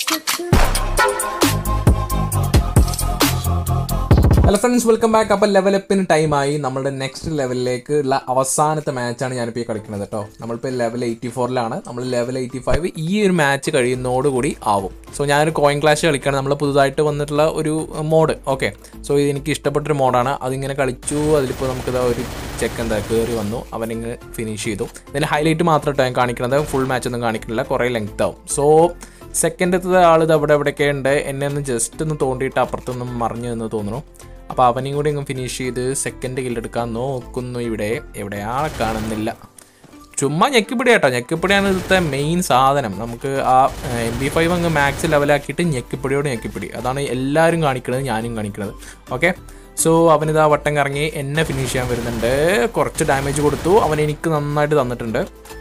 hello friends welcome back അപ്പോൾ ലെവലപ്പിന് ടൈമായി നമ്മുടെ നെക്സ്റ്റ് ലെവലിലേക്ക് ഉള്ള അവസാനത്തെ മാച്ചാണ് ഞാനിപ്പോൾ ഈ കളിക്കുന്നത് കേട്ടോ നമ്മളിപ്പോൾ ലെവൽ എയ്റ്റി ഫോറിലാണ് നമ്മൾ ലെവൽ എയ്റ്റി ഫൈവ് ഈ ഒരു മാച്ച് കഴിയുന്നതോടുകൂടി ആവും സോ ഞാനൊരു കോയിൻ ക്ലാഷ് കളിക്കുകയാണ് നമ്മൾ പുതുതായിട്ട് വന്നിട്ടുള്ള ഒരു മോഡ് ഓക്കെ സോ ഇത് എനിക്ക് ഇഷ്ടപ്പെട്ടൊരു മോഡാണ് അതിങ്ങനെ കളിച്ചു അതിലിപ്പോൾ നമുക്കിത് ഒരു ചെക്ക് എന്താ കയറി വന്നു അവനിങ്ങനെ ഫിനിഷ് ചെയ്തു ഇതിന് ഹൈലൈറ്റ് മാത്രം കേട്ടോ ഞാൻ കാണിക്കുന്നത് ഫുൾ മാച്ച് ഒന്നും കാണിക്കുന്നില്ല കുറേ ലെങ്ത് ആവും സോ സെക്കൻഡത്തെ ആൾ ഇത് അവിടെ എവിടെയൊക്കെ ഉണ്ട് എന്നെ ഒന്ന് ജസ്റ്റ് ഒന്ന് തോണ്ടിയിട്ട് അപ്പുറത്തൊന്നും മറിഞ്ഞു എന്ന് തോന്നുന്നു അപ്പോൾ അവനെയും കൂടി അങ്ങ് ഫിനിഷ് ചെയ്ത് സെക്കൻഡ് കില്ലെടുക്കാൻ നോക്കുന്നു ഇവിടെ എവിടെയാണ് കാണുന്നില്ല ചുമ്മാ ഞെക്കിപ്പിടി കേട്ടോ ഞെക്കിപ്പിടിയാണ് ഇവിടുത്തെ മെയിൻ സാധനം നമുക്ക് ആ എം ബി ഫൈവ് അങ്ങ് മാക്സ് ലെവലാക്കിയിട്ട് ഞെക്കിപ്പിടിയോട് ഞെക്കിപ്പിടി അതാണ് എല്ലാവരും കാണിക്കുന്നത് ഞാനും കാണിക്കുന്നത് ഓക്കെ സോ അവനിതാ വട്ടം കറങ്ങി എന്നെ ഫിനിഷ് ചെയ്യാൻ വരുന്നുണ്ട് കുറച്ച് ഡാമേജ് കൊടുത്തു അവൻ എനിക്ക് നന്നായിട്ട് തന്നിട്ടുണ്ട്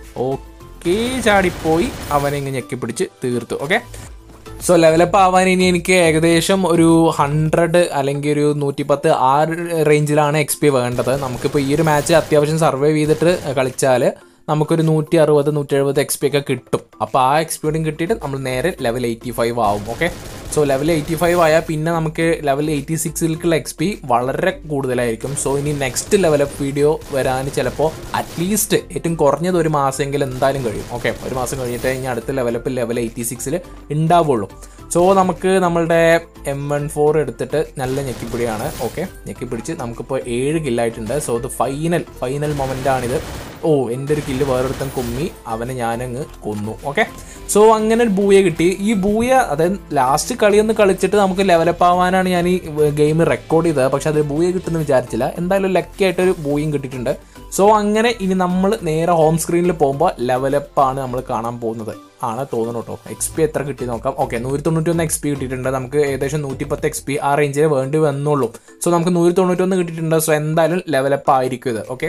ഓക്കെ ചാടിപ്പോയി അവനെ ഇങ്ങ് ഞെക്കിപ്പിടിച്ച് തീർത്തു ഓക്കെ സോ ലെവലപ്പ് ആവാൻ ഇനി എനിക്ക് ഏകദേശം ഒരു ഹൺഡ്രഡ് അല്ലെങ്കിൽ ഒരു നൂറ്റിപ്പത്ത് ആ റേഞ്ചിലാണ് എക്സ് പി വേണ്ടത് നമുക്കിപ്പോൾ ഈ ഒരു മാച്ച് അത്യാവശ്യം സർവൈവ് ചെയ്തിട്ട് കളിച്ചാൽ നമുക്കൊരു നൂറ്റി അറുപത് നൂറ്റി എഴുപത് എക്സ് പി ഒക്കെ കിട്ടും അപ്പോൾ ആ എക്സ്പീരിയും കിട്ടിയിട്ട് നമ്മൾ നേരെ level eighty five okay so level eighty eighty ഫൈവ് ആയാൽ പിന്നെ നമുക്ക് ലെവൽ എയ്റ്റി സിക്സിലേക്കുള്ള എക്സ് പി വളരെ കൂടുതലായിരിക്കും സോ ഇനി നെക്സ്റ്റ് ലെവലപ്പ് വീഡിയോ വരാൻ ചിലപ്പോൾ അറ്റ്ലീസ്റ്റ് ഏറ്റവും കുറഞ്ഞത് ഒരു മാസമെങ്കിലും എന്തായാലും കഴിയും ഓക്കെ ഒരു മാസം കഴിഞ്ഞിട്ട് ഇനി അടുത്ത ലെവലപ്പ് ലെവൽ എയ്റ്റി സിക്സിൽ ഉണ്ടാവുള്ളൂ സോ നമുക്ക് നമ്മളുടെ എം വൺ ഫോർ എടുത്തിട്ട് നല്ല ഞെക്കിപ്പിടിയാണ് ഓക്കെ ഞെക്കിപ്പിടിച്ച് നമുക്കിപ്പോൾ ഏഴ് കില്ലായിട്ടുണ്ട് സോ ഇത് ഫൈനൽ ഫൈനൽ മൊമെൻ്റ് ആണിത് ഓ എൻ്റെ ഒരു കില്ല് വേറൊരുത്തൻ കുമ്മി അവനെ ഞാനങ്ങ് കൊന്നു ഓക്കെ സോ അങ്ങനെ ഒരു ബൂയ കിട്ടി ഈ ബൂയ അതായത് ലാസ്റ്റ് കളിയൊന്ന് കളിച്ചിട്ട് നമുക്ക് ലെവലപ്പ് ആവാനാണ് ഞാൻ ഈ ഗെയിം റെക്കോർഡ് ചെയ്തത് പക്ഷെ അത് ബൂയ കിട്ടുമെന്ന് വിചാരിച്ചില്ല എന്തായാലും ലക്കായിട്ടൊരു ബൂയും കിട്ടിയിട്ടുണ്ട് സോ അങ്ങനെ ഇനി നമ്മൾ നേരെ ഹോം സ്ക്രീനിൽ പോകുമ്പോൾ ലെവലപ്പാണ് നമ്മൾ കാണാൻ പോകുന്നത് ആണ് തോന്നുന്നു കേട്ടോ എക്സ് പി എത്ര കിട്ടി നോക്കാം ഓക്കെ നൂറ്റി തൊണ്ണൂറ്റി ഒന്ന് എക്സ് പി കിട്ടിയിട്ടുണ്ട് നമുക്ക് ഏകദേശം നൂറ്റി പത്ത് എക്സ് പി ആ റേഞ്ചിൽ വേണ്ടി വന്നുള്ളൂ സോ നമുക്ക് നൂറ്റി തൊണ്ണൂറ്റി ഒന്ന് കിട്ടിയിട്ടുണ്ട് സോ എന്തായാലും ലെവലപ്പ് ആയിരിക്കും ഇത് okay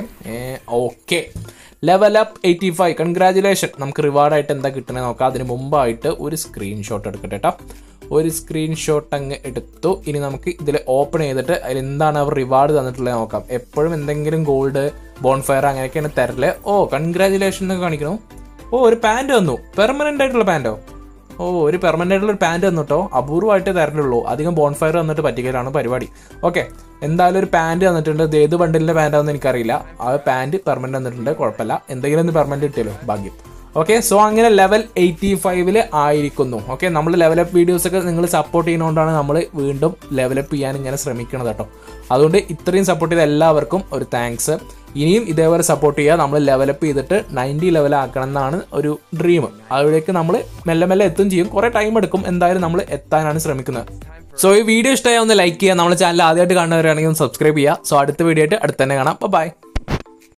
okay level up eighty five congratulation നമുക്ക് റിവാർഡായിട്ട് എന്താ കിട്ടണേ നോക്കാം അതിന് മുമ്പായിട്ട് ഒരു സ്ക്രീൻഷോട്ട് എടുക്കട്ടെ കേട്ടോ ഒരു സ്ക്രീൻഷോട്ട് അങ്ങ് എടുത്തു ഇനി നമുക്ക് ഇതിൽ ഓപ്പൺ ചെയ്തിട്ട് അതിൽ എന്താണ് അവർ റിവാർഡ് തന്നിട്ടുള്ളത് നോക്കാം എപ്പോഴും എന്തെങ്കിലും ഗോൾഡ് ബോൺഫയർ അങ്ങനെയൊക്കെയാണ് തരല് ഓ കൺഗ്രാചുലേഷൻ എന്നൊക്കെ കാണിക്കണം ഓ ഒരു പാൻറ് തന്നു പെർമനന്റ് ആയിട്ടുള്ള പാൻറ്റോ ഓ ഒരു പെർമനന്റ് ആയിട്ടുള്ള ഒരു പാൻറ് തന്നു കേട്ടോ അപൂർവമായിട്ട് തരലുള്ളൂ അധികം ബോൺഫയർ തന്നിട്ട് പറ്റിക്കലാണ് പരിപാടി ഓക്കെ എന്തായാലും ഒരു പാൻറ് തന്നിട്ടുണ്ട് ഇത് ഏത് ബണ്ടിലിന്റെ പാൻറ്റാണെന്ന് എനിക്കറിയില്ല ആ പാൻറ് പെർമനന്റ് തന്നിട്ടുണ്ട് കുഴപ്പമില്ല എന്തെങ്കിലും ഒന്ന് പെർമനന്റ് കിട്ടിയല്ലോ ഭാഗ്യം ഓക്കെ സോ അങ്ങനെ ലെവൽ എയ്റ്റി ഫൈവില് ആയിരിക്കുന്നു ഓക്കെ നമ്മൾ ലെവലപ്പ് വീഡിയോസ് ഒക്കെ നിങ്ങൾ സപ്പോർട്ട് ചെയ്യുന്നതുകൊണ്ടാണ് നമ്മൾ വീണ്ടും ലെവലപ്പ് ചെയ്യാൻ ഇങ്ങനെ ശ്രമിക്കുന്നത് കേട്ടോ അതുകൊണ്ട് ഇത്രയും സപ്പോർട്ട് ചെയ്ത എല്ലാവർക്കും ഒരു താങ്ക്സ് ഇനിയും ഇതേപോലെ സപ്പോർട്ട് ചെയ്യുക നമ്മൾ ലെവലപ്പ് ചെയ്തിട്ട് നയൻറ്റി ലെവൽ ആക്കണം എന്നാണ് ഒരു ഡ്രീം അവിടേക്ക് നമ്മൾ മെല്ലെ മെല്ലെ എത്തും ചെയ്യും കുറേ ടൈം എടുക്കും എന്തായാലും നമ്മൾ എത്താനാണ് ശ്രമിക്കുന്നത് സോ ഈ വീഡിയോ ഇഷ്ടമായ ഒന്ന് ലൈക്ക് ചെയ്യുക നമ്മുടെ ചാനൽ ആദ്യമായിട്ട് കാണുന്നവരാണെങ്കിൽ ഒന്ന് സബ്സ്ക്രൈബ് ചെയ്യുക സോ അടുത്ത വീഡിയോ ആയിട്ട് അടുത്ത് തന്നെ കാണാം ബൈ